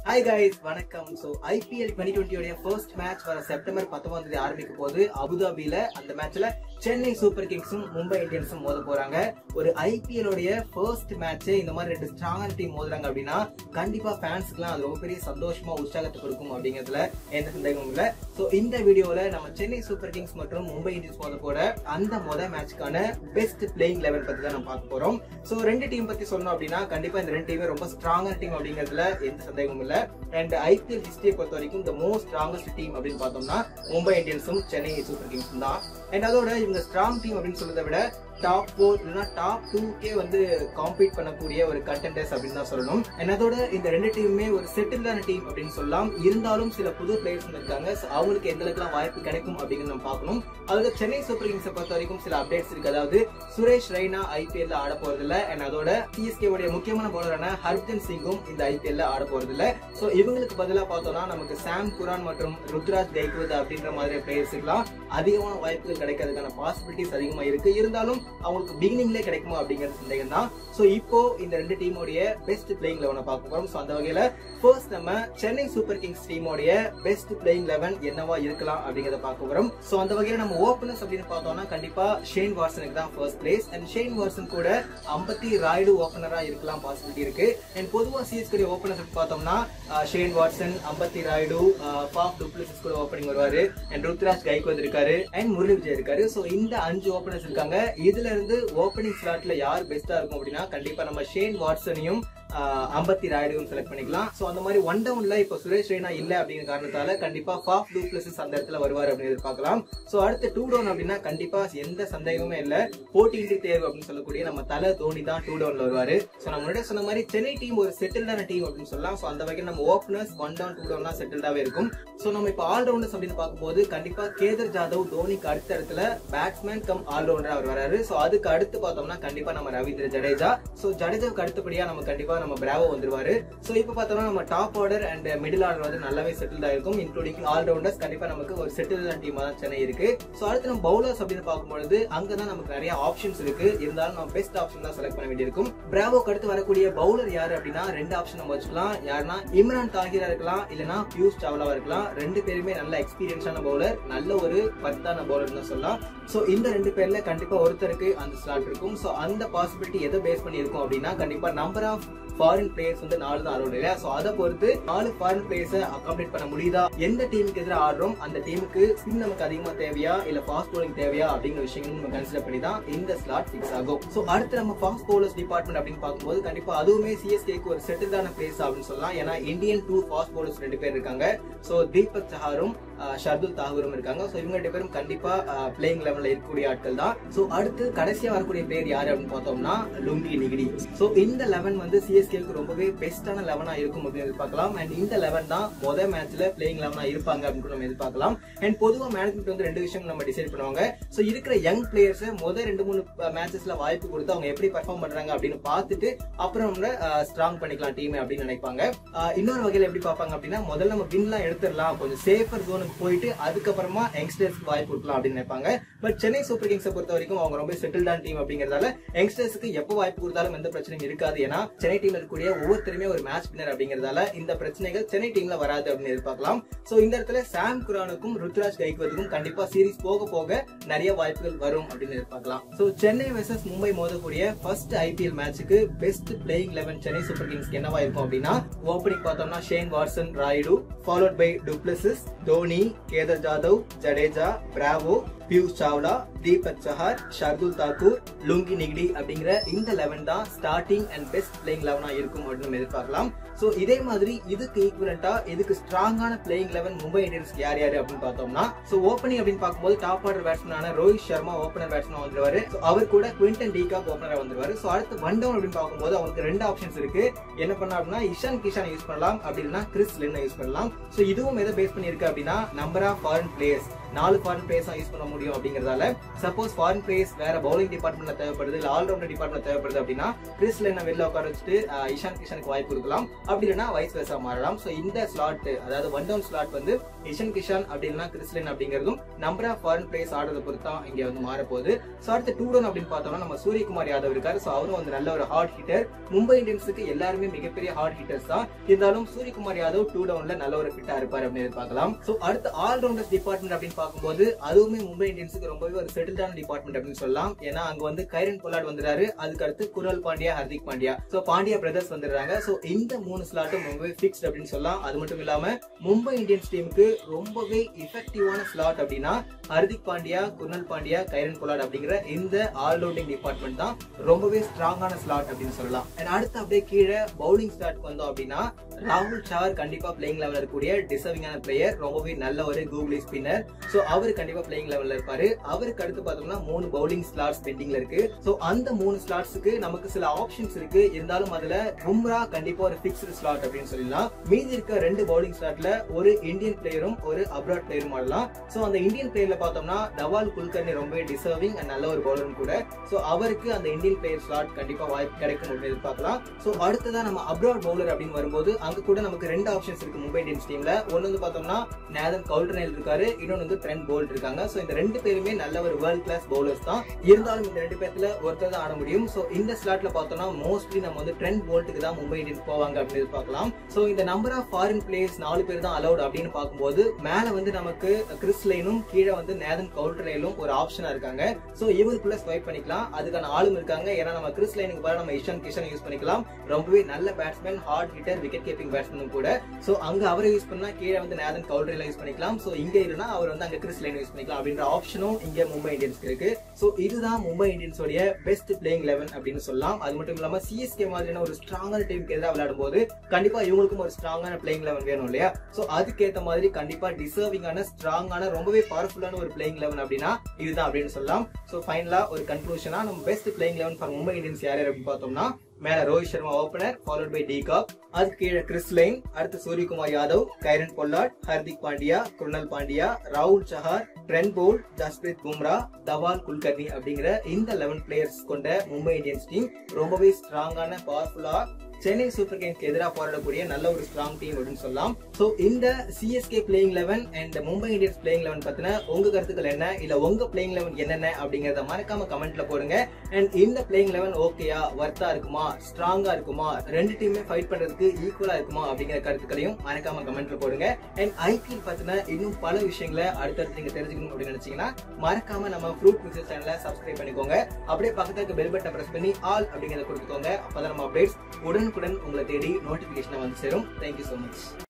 hi guys வணக்கம் so IPL twenty டுவெண்ட்டியோட first match வர செப்டம்பர் பத்தொன்பதாம் தேதி ஆரம்பிக்க போது அபுதாபியில அந்த மேட்ச்ல சென்னை சூப்பர் கிங்ஸும் மும்பை இந்தியன்ஸும் மோத போறாங்க ஒரு ஐபிஎல் உடைய ஃபர்ஸ்ட் மேட்ச் இந்த மாதிரி ரெண்டு ஸ்ட்ராங்கான டீம் மோதுறாங்க அப்படின்னா கண்டிப்பா ஃபேன்ஸ்க்குலாம் அது ரொம்ப பெரிய சந்தோஷமா உற்சாகத்தை கொடுக்கும் அப்படிங்கிறதுல எந்த சந்தேகமும் இல்ல சோ இந்த வீடியோல நம்ம சென்னை சூப்பர் கிங்ஸ் மற்றும் மும்பை இந்தியன்ஸ் மோத போற அந்த மொத மேட்ச்க்கான பெஸ்ட் பிளேயிங் லெவல் பத்தி தான் நம்ம பார்க்க போறோம் சோ ரெண்டு டீம் பத்தி சொல்லணும் அப்படின்னா கண்டிப்பா இந்த ரெண்டு டீமே ரொம்ப ஸ்ட்ராங்கான டீம் அப்படிங்கிறதுல எந்த சந்தேகமும் இல்ல அண்ட் ஐபிஎல் ஹிஸ்டரியை பொறுத்த வரைக்கும் த மோஸ்ட் ஸ்ட்ராங்கஸ்ட் டீம் அப்படின்னு பார்த்தோம்னா மும்பை இந்தியன்ஸும் சென்னை சூப்பர் கிங்ஸும் தான் அண்ட் அதோட இவங்க ஸ்ட்ராங் டீம் அப்படின்னு சொல்றதை விட டாப் ஃபோர் இல்லைன்னா டாப் டூக்கே வந்து காம்பீட் பண்ணக்கூடிய ஒரு கண்டென்டர்ஸ் அப்படின்னு தான் சொல்லணும் அண்ட் அதோட இந்த ரெண்டு டீமுமே ஒரு செட்டில்டான டீம் அப்படின்னு சொல்லலாம் இருந்தாலும் சில புது பிளேயர்ஸ் இருக்காங்க So, அவங்களுக்கு எந்த அளவுக்குலாம் வாய்ப்பு கிடைக்கும் அப்படிங்கிறது நம்ம பார்க்கணும் அதோட சென்னை சூப்பர் கிங்ஸை பொறுத்த வரைக்கும் சில அப்டேட்ஸ் இருக்கு அதாவது சுரேஷ் ரெய்னா ஐபிஎல்ல ஆட போறதில்ல அண்ட் அதோட சிஎஸ்கே உடைய முக்கியமான பவுலரான ஹர்ஜன் சிங்கும் இந்த ஐபிஎல்ல ஆட போறதில்ல சோ இவங்களுக்கு பதிலா பார்த்தோம்னா நமக்கு சாம் குரான் மற்றும் ருத்ராஜ் கைக்வத் அப்படின்ற மாதிரி பிளேயர்ஸுக்குலாம் அதிகமான வாய்ப்புகள் கிடைக்கிறதுக்கான பாசிபிலிட்டிஸ் அதிகமா இருக்கு இருந்தாலும் அவங்களுக்கு பிகினிங்ல கிடைக்குமா அப்படிங்கிறது சந்தேகம் தான் சோ இப்போ இந்த ரெண்டு டீமோடைய பெஸ்ட் பிளேயிங் லெவனை பார்க்க போறோம் சோ அந்த வகையில ஃபர்ஸ்ட் நம்ம சென்னை சூப்பர் கிங்ஸ் டீமோடைய பெஸ்ட் பிளேயிங் லெவன் என்னவா இருக்கலாம் அப்படிங்கறத பார்க்க போறோம் சோ அந்த வகையில நம்ம ஓபனர்ஸ் அப்படின்னு பார்த்தோம்னா கண்டிப்பா ஷேன் வாட்சனுக்கு தான் first place and Shane Watson கூட அம்பத்தி ராய்டு ஓபனரா இருக்கலாம் பாசிபிலிட்டி இருக்கு அண்ட் பொதுவா சிஎஸ்கே ஓபனர்ஸ் பார்த்தோம்னா அஹ், Shane Watson Ambati Rayudu Faf du Plessis கூட ஓப்பனிங் வருவாரு அண்ட் ருத்ராஜ் கைக்வத் இருக்காரு அண்ட் முரளி விஜய் இருக்காரு சோ இந்த அஞ்சு ஓபனர்ஸ் இருக்காங்க இதுல இருந்து ஓப்பனிங் ஸ்லாட்ல யார் பெஸ்டா இருக்கும் அப்படின்னா கண்டிப்பா நம்ம ஷேன் வாட்சனையும் ஆஹ், அம்பத்தி ராயுடும் செலக்ட் பண்ணிக்கலாம் சோ அந்த மாதிரி ஒன் டவுன்ல இப்போ சுரேஷ் ரெய்னா இல்ல அப்படிங்கிற காரணத்தால கண்டிப்பா ஃபாஃப் டூப்ளஸஸ் அந்த இடத்துல வருவார் அப்படின்னு எதிர்பார்க்கலாம் சோ அடுத்து டூ டவுன் அப்படின்னா கண்டிப்பா எந்த சந்தேகமுமே இல்ல போட்டியின்றி தேர்வு அப்படின்னு சொல்லக்கூடிய நம்ம தலை தோனி தான் டூ டவுன்ல வருவாரு சோ நம்ம முன்னாடி சொன்ன மாதிரி சென்னை டீம் ஒரு செட்டில்டான டீம் அப்படின்னு சொல்லலாம் சோ அந்த வகையில் நம்ம ஓப்பனர்ஸ் ஒன் டவுன் டூ டவுன்லாம் செட்டில்டாவே இருக்கும் சோ நம்ம இப்போ ஆல்ரவுண்டர்ஸ் அப்படின்னு பார்க்கும்போது கண்டிப்பா கேதர் ஜாதவ் தோனிக்கு அடுத்த இடத்துல பேட்ஸ்மேன் கம் ஆல்ரவுண்டர் அவர் வராரு சோ அதுக்கு அடுத்து பார்த்தோம்னா கண்டிப்பா நம்ம ரவீந்திர ஜடேஜா சோ ஜடேஜாவுக்கு அடுத்தபடியா நம்ம கண்டிப்பா நம்ம பிராவோ வந்துருவாரு சோ இப்போ பார்த்தோம்னா நம்ம top order and middle order வந்து நல்லாவே செட்டில் ஆயிருக்கும் இன்க்ளூடிங் ஆல்ரவுண்டர்ஸ் கண்டிப்பா நமக்கு ஒரு செட்டில் டீமா தான் சென்னை இருக்கு சோ அடுத்து நம்ம பவுலர்ஸ் அப்படின்னு பார்க்கும்பொழுது அங்கதான் நமக்கு நிறைய ஆப்ஷன்ஸ் இருக்கு இருந்தாலும் நம்ம பெஸ்ட் ஆப்ஷன் தான் செலக்ட் பண்ண வேண்டியிருக்கும் பிராவோக்கு அடுத்து வரக்கூடிய பவுலர் யாரு அப்படின்னா ரெண்டு ஆப்ஷன் நம்ம வச்சுக்கலாம் யாருன்னா இம்ரான் தாகிரா இருக்கலாம் இல்லனா பியூஷ் சாவ்லாவா இருக்கலாம் ரெண்டு பேருமே நல்ல எக்ஸ்பீரியன்ஸான பவுலர் நல்ல ஒரு பத்தான பவுலர் தான் சொல்லலாம் சோ இந்த ரெண்டு பேர்ல கண்டிப்பா ஒருத்தருக்கு அந்த ஸ்லாட் இருக்கும் சோ அந்த பாசிபிலிட்டி எதை பேஸ் பண்ணி இருக்கும் அப்படின்னா கண்டிப்பா நம்பர் ஆஃப் ஃபாரின் பிளேயர்ஸ் வந்து நாலு தான் அலோடு இல்லையா சோ அதை பொறுத்து நாலு ஃபாரின் பிளேயர்ஸ் அகாமடேட் பண்ண முடியுதா எந்த டீமுக்கு எதிராக ஆடுறோம் அந்த டீமுக்கு ஸ்பின் நமக்கு அதிகமா தேவையா இல்ல ஃபாஸ்ட் bowling தேவையா அப்படிங்கிற விஷயங்கள் நம்ம கன்சிடர் பண்ணி தான் இந்த ஸ்லாட் ஃபிக்ஸ் ஆகும் சோ அடுத்து நம்ம ஃபாஸ்ட் bowlers டிபார்ட்மெண்ட் அப்படின்னு பார்க்கும்போது கண்டிப்பா அதுவுமே சிஎஸ்கேக்கு ஒரு செட்டில்டான பிளேஸ் அப்படின்னு சொல்லலாம் ஏன்னா இந்தியன் டூ ஃபாஸ்ட் bowlers ரெண்டு பேர் இருக்காங்க சோ தீபக் சஹாரும் அஹ், ஷர்துல் தாகூரும் இருக்காங்க சோ இவங்க ரெண்டு பேரும் கண்டிப்பா பிளேயிங் லெவல்ல இருக்கக்கூடிய ஆட்கள் தான் சோ அடுத்து கடைசியா வரக்கூடிய பேர் யாரு அப்படின்னு பார்த்தோம்னா லுங்கி நிகிடி சோ இந்த லெவன் வந்து சிஎஸ்கேக்கு ரொம்பவே பெஸ்டான லெவனா இருக்கும் அப்படின்னு எதிர்பார்க்கலாம் அண்ட் இந்த லெவன் தான் மொதல் மேட்ச்ல பிளேயிங் லெவனா இருப்பாங்க அப்படின்னு கூட நம்ம எதிர்பார்க்கலாம் அண்ட் பொதுவா மேனேஜ்மெண்ட் வந்து ரெண்டு விஷயம் நம்ம டிசைட் பண்ணுவாங்க சோ இருக்கிற யங் பிளேயர்ஸ் முதல் ரெண்டு மூணு மேட்சஸ்ல வாய்ப்பு கொடுத்து அவங்க எப்படி பெர்ஃபார்ம் பண்றாங்க அப்படின்னு பார்த்துட்டு அப்புறம் நம்ம ஸ்ட்ராங் பண்ணிக்கலாம் டீம் அப்படின்னு நினைப்பாங்க ஆஹ் இன்னொரு வகையில எப்படி பார்ப்பாங்க அப்படின்னா முதல்ல நம்ம வின்லாம் எடுத்துடலாம் கொஞ்சம் சேஃபர் ஜோனுக்கு போயிட்டு அதுக்கப்புறமா யங்ஸ்டர்ஸ்க்கு வாய்ப்பு கொடுக்கலாம் அப்படின்னு நினைப்பாங்க பட் சென்னை சூப்பர் கிங்ஸை பொறுத்த வரைக்கும் அவங்க ரொம்ப செட்டில்டான டீம் அப்படிங்கறதால யங்ஸ்டர்ஸ்க்கு எப்போ வாய்ப்பு கொடுத்தாலும் எந்த பிரச்சனையும் இருக்காது ஏன்னா சென்னை டீம்ல இருக்கக்கூடிய ஒவ்வொருத்தருமே ஒரு மேட்ச் வின்னர் அப்படிங்கறதால இந்த பிரச்சனைகள் சென்னை டீம்ல வராது அப்படின்னு எதிர்பார்க்கலாம் சோ இந்த இடத்துல சாம் குரானுக்கும் ருத்ராஜ் கைக்வதுக்கும் கண்டிப்பா சீரிஸ் போக போக நிறைய வாய்ப்புகள் வரும் அப்படின்னு எதிர்பார்க்கலாம் சோ சென்னை வெர்சஸ் மும்பை மோதக்கூடிய ஃபர்ஸ்ட் ஐபிஎல் மேட்சுக்கு best playing eleven Chennai super கிங்ஸ்க்கு என்னவா இருக்கும் அப்படின்னா ஓப்பனிங் பார்த்தோம்னா Shane Watson Rayudu followed by du Plessis Dhoni Kedar Jadhav Jadeja Bravo Piyush Chawla Deepak Chahar Shardul Thakur Lungi Ngidi அப்படிங்கிற இந்த லெவன் தான் ஸ்டார்டிங் அண்ட் பெஸ்ட் பிளேயிங் லெவனா இருக்கும் அப்படின்னு நம்ம எதிர்பார்க்கலாம் சோ இதே மாதிரி இதுக்கு ஈக்குவலண்டா இதுக்கு ஸ்ட்ராங்கான பிளேயிங் லெவன் மும்பை இந்தியன்ஸ் யார் யாரு அப்படின்னு பார்த்தோம்னா சோ ஓப்பனிங் அப்படின்னு பார்க்கும்போது டாப் ஆர்டர் பேட்ஸ்மேனான ரோஹித் சர்மா ஓப்பனர் பேட்ஸ்மேன் வந்துருவாரு So, அவர் கூட குவிண்டன் டீகாக் ஓப்பனரா வந்துருவாரு சோ அடுத்து ஒன் டவுன் அப்படின்னு பார்க்கும்போது அவங்களுக்கு ரெண்டு ஆப்ஷன்ஸ் இருக்கு என்ன பண்ணலாம் அப்படின்னா இஷான் கிஷான் யூஸ் பண்ணலாம் அப்படி இல்லைன்னா கிறிஸ் லின்னை யூஸ் பண்ணலாம் சோ இதுவும் எதை பேஸ் பண்ணி இருக்கு அப்படின்னா நம்பர் ஆஃப் ஃபாரின் பிளேயர்ஸ் நாலு ஃபாரின் பிளேயர்ஸ் யூஸ் பண்ண முடியும் அப்படிங்கறதால சப்போஸ் ஃபாரின் பிளேயர்ஸ் வேற பவுலிங் டிபார்ட்மெண்ட்ல தேவைப்படுது இல்ல ஆல்ரவுண்டர் டிபார்ட்மெண்ட் தேவைப்படுது அப்படின்னா கிறிஸ் லைனை வெளில உட்கார வச்சுட்டு அஹ், இஷான் கிஷனுக்கு வாய்ப்பு கொடுக்கலாம் அப்படி இல்லைன்னா வைஸ் வெர்சா மாறலாம் ஸோ இந்த ஸ்லாட் அதாவது ஒன் டவுன் ஸ்லாட் வந்து இஷன் கிஷான் அப்படி இல்லைன்னா கிறிஸ்லின் அப்படிங்கிறதும் நம்பர் ஆஃப் ஃபாரின் பிளேயர்ஸ் ஆடுறத பொறுத்து தான் இங்க வந்து மாற போகுது ஸோ அடுத்து டூ டவுன் அப்படின்னு பார்த்தோம்னா நம்ம சூரியகுமார் யாதவ் இருக்காரு ஸோ அவரும் வந்து நல்ல ஒரு ஹார்ட் ஹிட்டர் மும்பை இந்தியன்ஸுக்கு எல்லாருமே மிகப்பெரிய ஹார்ட் ஹிட்டர்ஸ் தான் இருந்தாலும் சூரியகுமார் யாதவ் டூ டவுன்ல நல்ல ஒரு ஃபிட்டா இருப்பார் அப்படின்னு எதிர்பார்க்கலாம் ஸோ அடுத்து ஆல்ரவுண்டர்ஸ் டிபார்ட்மெண்ட் அப்படின்னு பார்க்கும்போது அதுவுமே மும்பை இந்தியன்ஸுக்கு ரொம்பவே ஒரு செட்டில்டான டிபார்ட்மெண்ட் அப்படின்னு சொல்லலாம் ஏன்னா அங்க வந்து கைரன் பொலாட் வந்துறாரு அதுக்கு அடுத்து குரல் பாண்டியா ஹர்திக் பாண்டியா ஸோ பாண்டியா பிரதர்ஸ் வந்துடுறாங்க ஸோ இந்த மூணு ஸ்லாட்டும் ரொம்பவே ஃபிக்ஸ்ட் அப்படின்னு சொல்லலாம் அது மட்டும் இல்லாம மும்பை இந்தியன்ஸ் டீமுக்கு ரொம்பவே இஃபெக்டிவான ஸ்லாட் அப்படின்னா ஹர்திக் பாண்டியா குர்னல் பாண்டியா கைரன் பொலாட் அப்படிங்கிற இந்த ஆல்ரவுண்டிங் டிபார்ட்மெண்ட் தான் ரொம்பவே ஸ்ட்ராங்கான ஸ்லாட் அப்படின்னு சொல்லலாம் And அடுத்து அப்படியே கீழே பவுலிங் ஸ்டார்ட் வந்தோம் அப்படின்னா ராகுல் சார் கண்டிப்பா பிளேயிங் லெவலில் இருக்கக்கூடிய டிசர்விங்கான பிளேயர் ரொம்பவே நல்ல ஒரு கூகுளி ஸ்பின்னர் ஸோ அவர் கண்டிப்பா பிளேயிங் லெவல்ல இருப்பாரு அவருக்கு அடுத்து பார்த்தோம்னா மூணு பவுலிங் ஸ்லாட்ஸ் பெண்டிங்ல இருக்கு ஸோ அந்த மூணு ஸ்லாட்ஸுக்கு நமக்கு சில ஆப்ஷன்ஸ் இருக்கு இருந்தாலும் அதுல பும்ரா கண்டிப்பா ஒரு பிக்ஸ்டு ஸ்லாட் அப்படின்னு சொல்லலாம் மீதி இருக்க ரெண்டு பவுலிங் ஸ்லாட்ல ஒரு இந்தியன் பிளேயரும் ஒரு அப்ராட் பிளேயரும் ஆடலாம் ஸோ அந்த இந்தியன் பிளேயர்ல பார்த்தோம்னா தவால் குல்கர்னி ரொம்பவே டிசர்விங் அண்ட் நல்ல ஒரு பவுலரும் கூட ஸோ அவருக்கு அந்த இந்தியன் பிளேயர் ஸ்லாட் கண்டிப்பா வாய்ப்பு கிடைக்கும் அப்படின்னு எதிர்பார்க்கலாம் ஸோ அடுத்ததா நம்ம அப்ராட் பவுலர் அப்படின்னு வரும்போது அங்க கூட நமக்கு ரெண்டு ஆப்ஷன்ஸ் இருக்கு மும்பை இந்தியன்ஸ் டீம்ல ஒன்னு வந்து பார்த்தோம்னா நேதன் கவுல்டர்னேல் இருக்காரு இன்னொன்னு வந்து ட்ரெண்ட் போல்ட் இருக்காங்க ஸோ இந்த ரெண்டு பேருமே நல்ல ஒரு வேர்ல்ட் கிளாஸ் பவுலர்ஸ் தான் இருந்தாலும் இந்த ரெண்டு பேர்த்துல ஒருத்தர் தான் ஆட முடியும் ஸோ இந்த ஸ்லாட்ல பார்த்தோம்னா மோஸ்ட்லி நம்ம வந்து ட்ரெண்ட் போல்ட்டுக்கு தான் மும்பை இந்தியன்ஸ் போவாங்க அப்படின்னு எதிர்பார்க்கலாம் ஸோ இந்த நம்பர் ஆஃப் ஃபாரின் பிளேயர்ஸ் நாலு பேர் தான் அலௌட் அப்படின்னு பார்க்கும்போது மேல வந்து நமக்கு கிறிஸ் லைனும் கீழே வந்து நேதன் கவுல்டர்னேலும் ஒரு ஆப்ஷனா இருக்காங்க ஸோ இவருக்குள்ள ஸ்வைப் பண்ணிக்கலாம் அதுக்கான ஆளும் இருக்காங்க ஏன்னா நம்ம கிறிஸ் லைனுக்கு பதிலா நம்ம இஷான் கிஷன் யூஸ் பண்ணிக்கலாம் ரொம்பவே நல்ல batsman hard hitter wicket keeping பேட்ஸ்மேனும் கூட ஸோ அங்க அவரை யூஸ் பண்ணா கீழே வந்து நேதன் கவுல்டர்ல யூஸ் பண்ணிக்கலாம் ஸோ இங்க இருந்தா அவர் வந்து அங்க கிறிஸ் லைன் யூஸ் பண்ணிக்கலாம் அப்படின்ற ஆப்ஷனும் இங்க மும்பை இந்தியன்ஸ்க்கு இருக்கு ஸோ இதுதான் மும்பை இந்தியன்ஸோடைய பெஸ்ட் பிளேயிங் லெவன் அப்படின்னு சொல்லலாம் அது மட்டும் இல்லாம சிஎஸ்கே மாதிரியான ஒரு ஸ்ட்ராங்கான டீமுக்கு எதிராக விளையாடும் போது கண்டிப்பா இவங்களுக்கும் ஒரு ஸ்ட்ராங்கான பிளேயிங் லெவன் வேணும் இல்லையா ஸோ அதுக்கேற்ற மாதிரி கண்டிப்பா டிசர்விங்கான ஸ்ட்ராங்கான ரொம்பவே பவர்ஃபுல்லான ஒரு பிளேயிங் லெவன் அப்படின்னா இதுதான் அப்படின்னு சொல்லலாம் ஸோ ஃபைனலா ஒரு கன்க்ளூஷனா நம்ம best playing eleven for Mumbai Indians யார் யார் அப்படின்னு பார்த்தோம்னா மேல Rohit Sharma opener followed by de Kock அதுக்கு கீழே கிறிஸ் லைன் அடுத்து சூரியகுமார் யாதவ் கைரன் பொல்லாட் ஹர்திக் பாண்டியா குருணல் பாண்டியா ராகுல் சஹார் ட்ரென் போல் ஜஸ்பிரீத் பும்ரா தவால் குல்கர்னி அப்படிங்கிற இந்த லெவன் பிளேயர்ஸ் கொண்ட மும்பை இந்தியன்ஸ் டீம் ரொம்பவே ஸ்ட்ராங்கான பவர்ஃபுல்லா சென்னை சூப்பர் கிங்ஸ்க்கு எதிராக போராடக்கூடிய நல்ல ஒரு ஸ்ட்ராங் டீம் அப்படின்னு சொல்லலாம் சோ இந்த CSK playing eleven and Mumbai Indians playing eleven பத்தின உங்க கருத்துக்கள் என்ன இல்ல உங்க பிளேயிங் லெவன் என்னென்ன அப்படிங்கறத மறக்காம கமெண்ட்ல போடுங்க அண்ட் இந்த பிளேயிங் லெவன் ஓகேயா வர்த்தா இருக்குமா ஸ்ட்ராங்கா இருக்குமா ரெண்டு டீமே ஃபைட் பண்றதுக்கு ஈக்குவலா இருக்குமா அப்படிங்கிற கருத்துக்களையும் மறக்காம கமெண்ட்ல போடுங்க அண்ட் ஐபிஎல் பத்தின இன்னும் பல விஷயங்களை அடுத்தடுத்து நீங்க தெரிஞ்சுக்கணும் அப்படின்னு நினைச்சீங்கன்னா மறக்காம நம்ம ஃப்ரூட் மிக்சர் சேனலை சப்ஸ்கிரைப் பண்ணிக்கோங்க அப்படியே பக்கத்துல இருக்க பெல் பட்டனை பிரஸ் பண்ணி ஆல் அப்படிங்கறத கொடுத்துக்கோங்க அப்பதான் நம்ம அப்டேட்ஸ் உடனுக்குடன் உங்களை தேடி நோட்டிபிகேஷன் வந்து சேரும் தேங்க்யூ so மச்